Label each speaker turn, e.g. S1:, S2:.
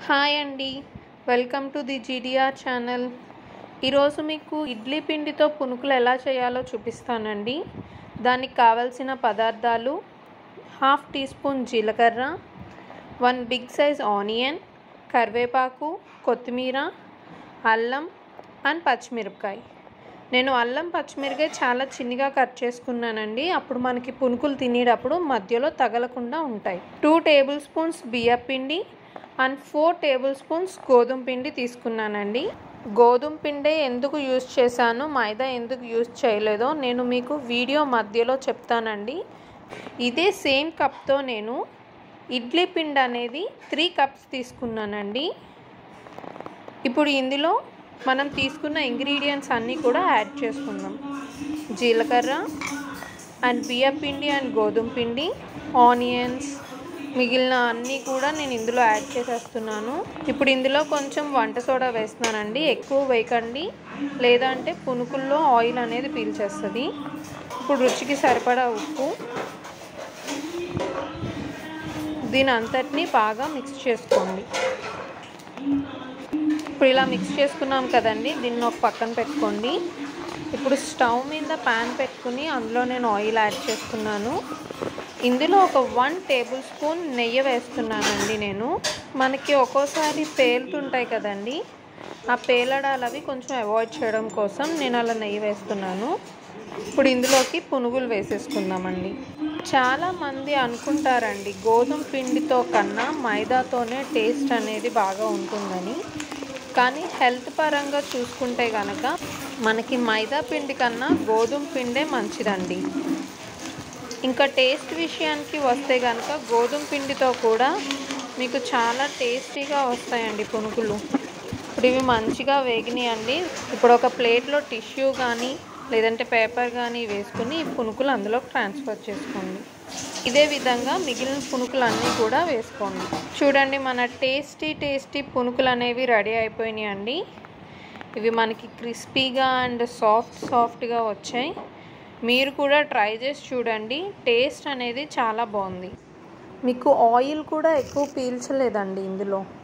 S1: hi అండి welcome to the GDR channel ఈరోజు మీకు ఇడ్లీ పిండితో పునుకులు ఎలా చేయాలో చూపిస్తానండి దానికి కావలసిన పదార్థాలు హాఫ్ టీ స్పూన్ జీలకర్ర వన్ బిగ్ సైజ్ ఆనియన్ కరివేపాకు కొత్తిమీర అల్లం అండ్ పచ్చిమిరపకాయ నేను అల్లం పచ్చిమిరకాయ చాలా చిన్నగా కట్ చేసుకున్నానండి అప్పుడు మనకి పునుకులు తినేటప్పుడు మధ్యలో తగలకుండా ఉంటాయి టూ టేబుల్ స్పూన్స్ బియ్యం పిండి అండ్ ఫోర్ టేబుల్ స్పూన్స్ గోధుమ పిండి తీసుకున్నానండి గోధుమ పిండే ఎందుకు యూజ్ చేశాను మైదా ఎందుకు యూజ్ చేయలేదో నేను మీకు వీడియో మధ్యలో చెప్తానండి ఇదే సేమ్ కప్తో నేను ఇడ్లీ పిండి అనేది త్రీ కప్స్ తీసుకున్నానండి ఇప్పుడు ఇందులో మనం తీసుకున్న ఇంగ్రీడియంట్స్ అన్నీ కూడా యాడ్ చేసుకుందాం జీలకర్ర అండ్ బియ్యం పిండి అండ్ గోధుమ పిండి ఆనియన్స్ మిగిలిన అన్నీ కూడా నేను ఇందులో యాడ్ చేసేస్తున్నాను ఇప్పుడు ఇందులో కొంచెం వంట సోడా వేస్తున్నానండి ఎక్కువ వేయకండి లేదంటే పునుకుల్లో ఆయిల్ అనేది పీల్చేస్తుంది ఇప్పుడు రుచికి సరిపడా ఉప్పు దీని అంతటినీ బాగా మిక్స్ చేసుకోండి ఇప్పుడు ఇలా మిక్స్ చేసుకున్నాం కదండి దీన్ని ఒక పక్కన పెట్టుకోండి ఇప్పుడు స్టవ్ మీద ప్యాన్ పెట్టుకుని అందులో నేను ఆయిల్ యాడ్ చేసుకున్నాను ఇందులో ఒక వన్ టేబుల్ స్పూన్ నెయ్యి వేస్తున్నానండి నేను మనకి ఒక్కోసారి పేలుతుంటాయి కదండి ఆ పేలడాలు అవి కొంచెం అవాయిడ్ చేయడం కోసం నేను అలా నెయ్యి వేస్తున్నాను ఇప్పుడు ఇందులోకి పునుగులు వేసేసుకుందామండి చాలామంది అనుకుంటారండి గోధుమ పిండితో కన్నా మైదాతోనే టేస్ట్ అనేది బాగా ఉంటుందని కానీ హెల్త్ పరంగా చూసుకుంటే కనుక మనకి మైదా పిండి కన్నా గోధుమ పిండే మంచిదండి ఇంకా టేస్ట్ విషయానికి వస్తే కనుక గోధుమ పిండితో కూడా మీకు చాలా టేస్టీగా వస్తాయండి పునుగులు ఇప్పుడు ఇవి మంచిగా వేగినాయండి ఇప్పుడు ఒక ప్లేట్లో టిష్యూ కానీ లేదంటే పేపర్ కానీ వేసుకుని ఈ పునుకులు అందులో ట్రాన్స్ఫర్ చేసుకోండి ఇదే విధంగా మిగిలిన పునుకులు అన్నీ కూడా వేసుకోండి చూడండి మన టేస్టీ టేస్టీ పునుకులు అనేవి రెడీ అయిపోయినాయి అండి ఇవి మనకి క్రిస్పీగా అండ్ సాఫ్ట్ సాఫ్ట్గా వచ్చాయి మీరు కూడా ట్రై చేసి చూడండి టేస్ట్ అనేది చాలా బాగుంది మీకు ఆయిల్ కూడా ఎక్కువ పీల్చలేదండి ఇందులో